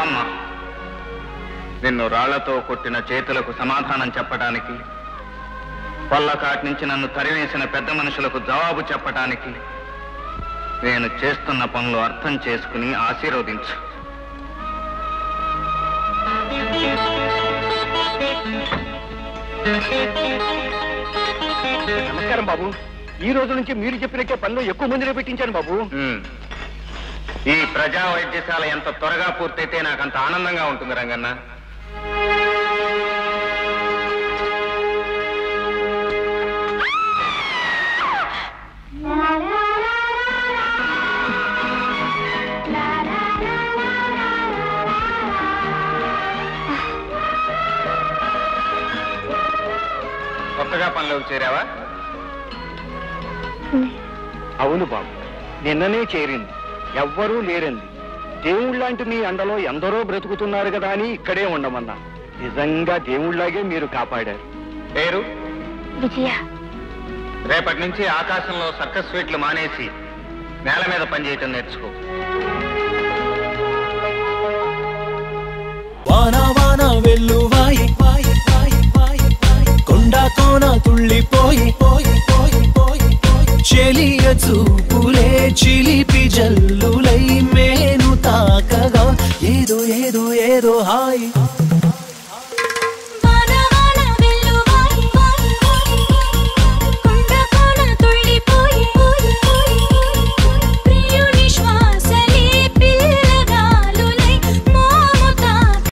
రామ్మ నిన్ను రాళ్లతో కొట్టిన చేతులకు సమాధానం చెప్పడానికి పల్లకాటి నుంచి నన్ను తరివేసిన పెద్ద మనుషులకు జవాబు చెప్పటానికి నేను చేస్తున్న పనులు అర్థం చేసుకుని ఆశీర్వదించు నమస్కారం బాబు ఈ రోజు నుంచి మీరు చెప్పినట్టే పనిలో ఎక్కువ మందిని పెట్టించాను బాబు ఉమ్. ఈ ప్రజా వైద్యశాల ఎంత త్వరగా పూర్తయితే నాకు అంత ఆనందంగా ఉంటుంది రంగన్న కొత్తగా పనిలోకి చేరావా అవును బాబు నిన్ననే చేరింది ఎవ్వరూ లేరంది దేవుళ్ళంటి మీ అండలో ఎందరో బ్రతుకుతున్నారు కదా అని ఇక్కడే ఉండమన్నా నిజంగా దేవుళ్ళలాగే మీరు కాపాడారు పేరు విజయ రేపటి నుంచి ఆకాశంలో సర్కస్ స్వీట్లు మానేసి నేల మీద పనిచేయటం నేర్చుకో వాన వాన వెల్లువాయి వాయి వాయి వాయి వాయి కొండ కోన తుళ్ళిపోయి పోయి పోయి పోయి పోయి చెలియ చూపులే చిలిపి జల్లులై మేను తాకగా ఏదో ఏదో ఏదో హాయి